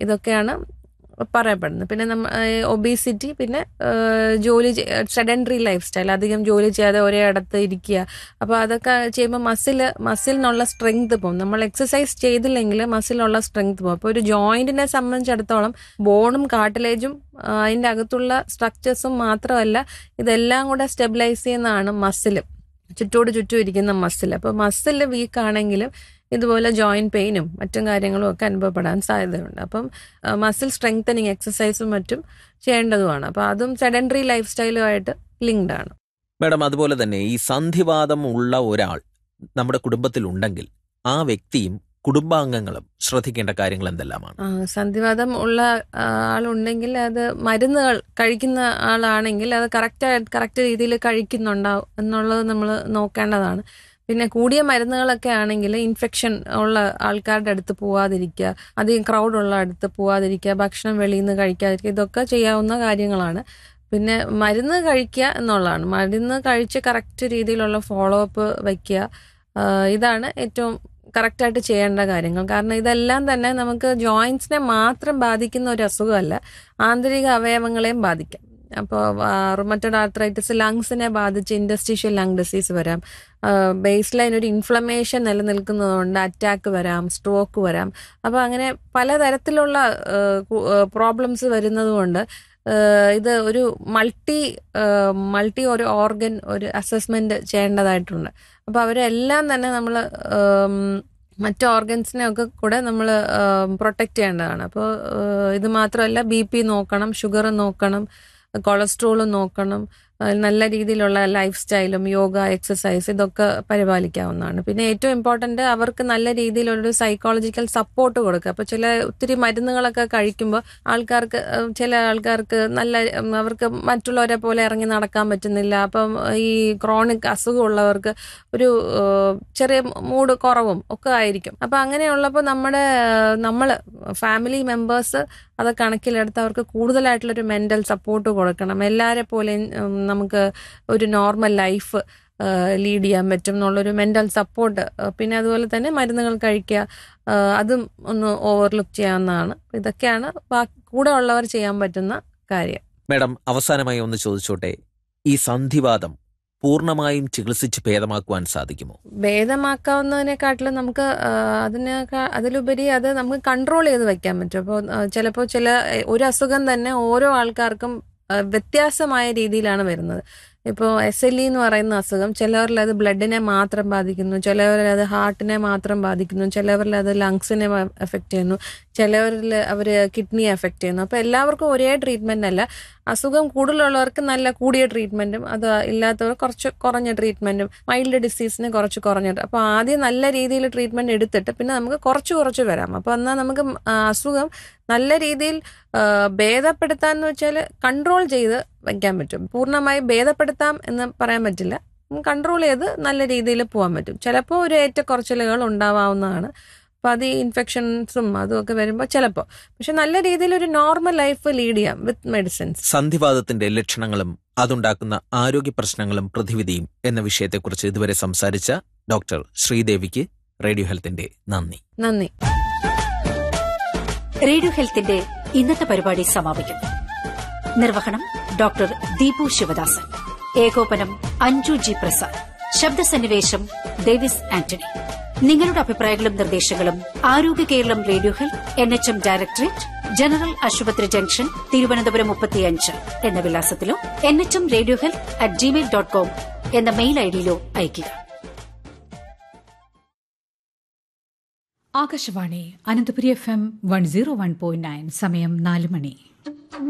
ഇതൊക്കെയാണ് പറയപ്പെടുന്നത് പിന്നെ നമ്മ ഒബീസിറ്റി പിന്നെ ഏഹ്, ജോലി സെഡൻഡറി ലൈഫ് സ്റ്റൈൽ അധികം ജോലി ചെയ്യാതെ ഒരേ ഇടത്ത് ഇരിക്കുക അപ്പോൾ അതൊക്കെ ചെയ്യുമ്പോൾ മസിൽ മസിലിനുള്ള സ്ട്രെങ്ത് പോകും നമ്മൾ എക്സസൈസ് ചെയ്തില്ലെങ്കിൽ മസിലുള്ള സ്ട്രെങ്ത് പോകും അപ്പോൾ ഒരു ജോയിന്റിനെ സംബന്ധിച്ചിടത്തോളം ബോണും കാട്ടിലേജും അതിൻ്റെ അകത്തുള്ള സ്ട്രക്ചേഴ്സും മാത്രമല്ല ഇതെല്ലാം കൂടെ സ്റ്റെബിലൈസ് ചെയ്യുന്നതാണ് മസിൽ ചുറ്റോട് ചുറ്റും ഇരിക്കുന്ന മസിൽ അപ്പോൾ മസിൽ വീക്ക് ആണെങ്കിലും ഇതുപോലെ ജോയിന്റ് പെയിനും മറ്റും കാര്യങ്ങളും ഒക്കെ അനുഭവപ്പെടാൻ സാധ്യതയുണ്ട് അപ്പം മസിൽ സ്ട്രെങ്തനിങ് എക്സസൈസും മറ്റും ചെയ്യേണ്ടതുമാണ് അപ്പോൾ അതും സെഡൻഡറി ലൈഫ് സ്റ്റൈലുമായിട്ട് ലിങ്ക്ഡ് ആണ് മാഡം അതുപോലെ തന്നെ ഈ സന്ധിവാദം ഉള്ള ഒരാൾ നമ്മുടെ കുടുംബത്തിലുണ്ടെങ്കിൽ ആ വ്യക്തിയും കുടുംബാംഗങ്ങളും ശ്രദ്ധിക്കേണ്ട കാര്യങ്ങൾ എന്തെല്ലാമാണ് ആ, സന്ധിവാതം ഉള്ള ആ, ആളുണ്ടെങ്കിൽ അത് മരുന്നുകൾ കഴിക്കുന്ന ആളാണെങ്കിൽ അത് കറക്റ്റ് കറക്റ്റ് രീതിയിൽ കഴിക്കുന്നുണ്ടാവും എന്നുള്ളത് നമ്മൾ നോക്കേണ്ടതാണ് പിന്നെ കൂടിയ മരുന്നുകളൊക്കെ ആണെങ്കിൽ ഇൻഫെക്ഷൻ ഉള്ള ആൾക്കാരുടെ അടുത്ത് പോവാതിരിക്കുക അധികം ക്രൗഡ് ഉള്ള അടുത്ത് പോവാതിരിക്കുക ഭക്ഷണം വെളിയിൽ നിന്ന് കഴിക്കാതിരിക്കുക ഇതൊക്കെ ചെയ്യാവുന്ന കാര്യങ്ങളാണ് പിന്നെ മരുന്ന് കഴിക്കുക എന്നുള്ളതാണ് മരുന്ന് കഴിച്ച് കറക്റ്റ് രീതിയിലുള്ള ഫോളോ അപ്പ് വയ്ക്കുക ആ, ഇതാണ് ഏറ്റവും കറക്റ്റായിട്ട് ചെയ്യേണ്ട കാര്യങ്ങൾ കാരണം ഇതെല്ലാം തന്നെ നമുക്ക് ജോയിൻസിനെ മാത്രം ബാധിക്കുന്ന ഒരു അസുഖമല്ല ആന്തരിക അവയവങ്ങളെയും ബാധിക്കാം അപ്പോൾ റുമറ്റഡ് ആർത്രൈറ്റിസ് ലങ്സിനെ ബാധിച്ച് ഇൻഡസ്ട്രീഷ്യൽ ലങ് ഡിസീസ് വരാം ബേസ് ലൈൻ ഒരു ഇൻഫ്ലമേഷൻ നിലനിൽക്കുന്നതുകൊണ്ട് അറ്റാക്ക് വരാം സ്ട്രോക്ക് വരാം അപ്പോൾ അങ്ങനെ പലതരത്തിലുള്ള പ്രോബ്ലംസ് വരുന്നതുകൊണ്ട് ഏഹ് ഇത് ഒരു മൾട്ടി മൾട്ടി ഒരു ഓർഗൻ ഒരു അസസ്മെന്റ് ചെയ്യേണ്ടതായിട്ടുണ്ട് അപ്പോൾ അവരെല്ലാം തന്നെ നമ്മൾ മറ്റ് ഓർഗൻസിനെ ഒക്കെ കൂടെ നമ്മൾ പ്രൊട്ടക്റ്റ് ചെയ്യേണ്ടതാണ് അപ്പോൾ ഇത് മാത്രമല്ല ബി പി നോക്കണം ഷുഗർ നോക്കണം കൊളസ്ട്രോളും നോക്കണം ഏഹ് നല്ല രീതിയിലുള്ള ലൈഫ് സ്റ്റൈലും യോഗ എക്സസൈസ് ഇതൊക്കെ പരിപാലിക്കാവുന്നതാണ് പിന്നെ ഏറ്റവും ഇമ്പോർട്ടൻ്റ് അവർക്ക് നല്ല രീതിയിലൊരു സൈക്കോളജിക്കൽ സപ്പോർട്ട് കൊടുക്കുക അപ്പോൾ ചില ഒത്തിരി മരുന്നുകളൊക്കെ കഴിക്കുമ്പോൾ ആൾക്കാർക്ക് ഏഹ് ചില ആൾക്കാർക്ക് നല്ല ഉം, അവർക്ക് മറ്റുള്ളവരെ പോലെ ഇറങ്ങി നടക്കാൻ പറ്റുന്നില്ല അപ്പം ഈ ക്രോണിക് അസുഖമുള്ളവർക്ക് ഒരു ഏഹ്, ചെറിയ മൂഡ് കുറവും ഒക്കെ ആയിരിക്കും അപ്പം അങ്ങനെയുള്ളപ്പോൾ നമ്മുടെ നമ്മൾ ഫാമിലി മെമ്പേഴ്സ് അത് കണക്കിലെടുത്ത് അവർക്ക് കൂടുതലായിട്ടുള്ളൊരു മെൻ്റൽ സപ്പോർട്ട് കൊടുക്കണം എല്ലാവരെ പോലെയും ഉം, നമുക്ക് ഒരു നോർമൽ ലൈഫ് ലീഡ് ചെയ്യാൻ പറ്റും എന്നുള്ളൊരു മെൻ്റൽ സപ്പോർട്ട് പിന്നെ അതുപോലെ തന്നെ മരുന്നുകൾ കഴിക്കുക ആ, അതും ഒന്ന് ഓവർലുക്ക് ചെയ്യാവുന്നതാണ് ഇതൊക്കെയാണ് ബാ- കൂടെ ഉള്ളവർ ചെയ്യാൻ പറ്റുന്ന കാര്യം മാഡം അവസാനമായി ഒന്ന് ചോദിച്ചോട്ടെ ഈ സന്ധിവാദം പൂർണ്ണമായും ചികിത്സിച്ച് ഭേദമാക്കുവാൻ സാധിക്കുമോ ഭേദമാക്കാവുന്നതിനെക്കാട്ടിലും നമുക്ക് ആ, അതിനേക്കാ അതിലുപരി അത് നമുക്ക് കൺട്രോൾ ചെയ്ത് വെക്കാൻ പറ്റും അപ്പോൾ ചിലപ്പോൾ ചില ഒരു അസുഖം തന്നെ ഓരോ ആൾക്കാർക്കും ആ, വ്യത്യാസമായ രീതിയിലാണ് വരുന്നത് ഇപ്പോൾ എസ് എൽ ഇ എന്ന് പറയുന്ന അസുഖം ചിലവരിൽ അത് ബ്ലഡിനെ മാത്രം ബാധിക്കുന്നു ചിലവരിൽ അത് ഹാർട്ടിനെ മാത്രം ബാധിക്കുന്നു ചിലവരിൽ അത് ലങ്സിനെ എഫക്റ്റ് ചെയ്യുന്നു ചിലവരിൽ അവർ കിഡ്നി എഫക്റ്റ് ചെയ്യുന്നു അപ്പോൾ എല്ലാവർക്കും ഒരേ ട്രീറ്റ്മെൻ്റ് അല്ല അസുഖം കൂടുതലുള്ളവർക്ക് നല്ല കൂടിയ ട്രീറ്റ്മെൻറ്റും അത് ഇല്ലാത്തവർ കുറച്ച് കുറഞ്ഞ ട്രീറ്റ്മെൻറ്റും മൈൽഡ് ഡിസീസിന് കുറച്ച് കുറഞ്ഞിട്ട് അപ്പോൾ ആദ്യം നല്ല രീതിയിൽ ട്രീറ്റ്മെൻറ്റ് എടുത്തിട്ട് പിന്നെ നമുക്ക് കുറച്ച് കുറച്ച് വരാം അപ്പോൾ എന്നാൽ നമുക്ക് ആ, അസുഖം നല്ല രീതിയിൽ ആ, ഭേദപ്പെടുത്താന്ന് വെച്ചാൽ കൺട്രോൾ ചെയ്ത് വയ്ക്കാൻ പറ്റും പൂർണ്ണമായി ഭേദപ്പെടുത്താം എന്ന് പറയാൻ പറ്റില്ല കൺട്രോൾ ചെയ്ത് നല്ല രീതിയിൽ പോകാൻ പറ്റും ചിലപ്പോൾ ഒരു ഏറ്റക്കുറച്ചിലുകൾ ഉണ്ടാവാവുന്നതാണ് അപ്പോൾ അത് ഈ ഇൻഫെക്ഷൻസും അതും ഒക്കെ വരുമ്പോൾ ചിലപ്പോൾ പക്ഷെ നല്ല രീതിയിൽ ഒരു നോർമൽ ലൈഫ് ലീഡ് ചെയ്യാം വിത്ത് മെഡിസിൻസ് സന്ധിവാദത്തിന്റെ ലക്ഷണങ്ങളും അതുണ്ടാക്കുന്ന ആരോഗ്യ പ്രശ്നങ്ങളും പ്രതിവിധിയും എന്ന വിഷയത്തെക്കുറിച്ച് ഇതുവരെ സംസാരിച്ച ഡോക്ടർ ശ്രീദേവിക്ക് റേഡിയോ ഹെൽത്തിന്റെ നന്ദി നന്ദി റേഡിയോ ഹെൽത്തിന്റെ ഇന്നത്തെ പരിപാടി സമാപിക്കുന്നു നിർവഹണം ഡോക്ടർ ദീപു ശിവദാസൻ ഏകോപനം അഞ്ജു ജി പ്രസാദ് ശബ്ദസന്നിവേശം ഡേവിസ് ആന്റണി നിങ്ങളുടെ അഭിപ്രായങ്ങളും നിർദ്ദേശങ്ങളും Arogya Keralam radio health N H M directorate general ആശുപത്രി ജംഗ്ഷൻ തിരുവനന്തപുരം മുപ്പത്തിയഞ്ച് എന്ന വിലാസത്തിലോ N H M radio health at Gmail dot com എന്ന മെയിൽ ഐഡിയിലോ അയയ്ക്കുക Akashvani Ananthapuri F M one zero one point nine സമയം നാല് മണി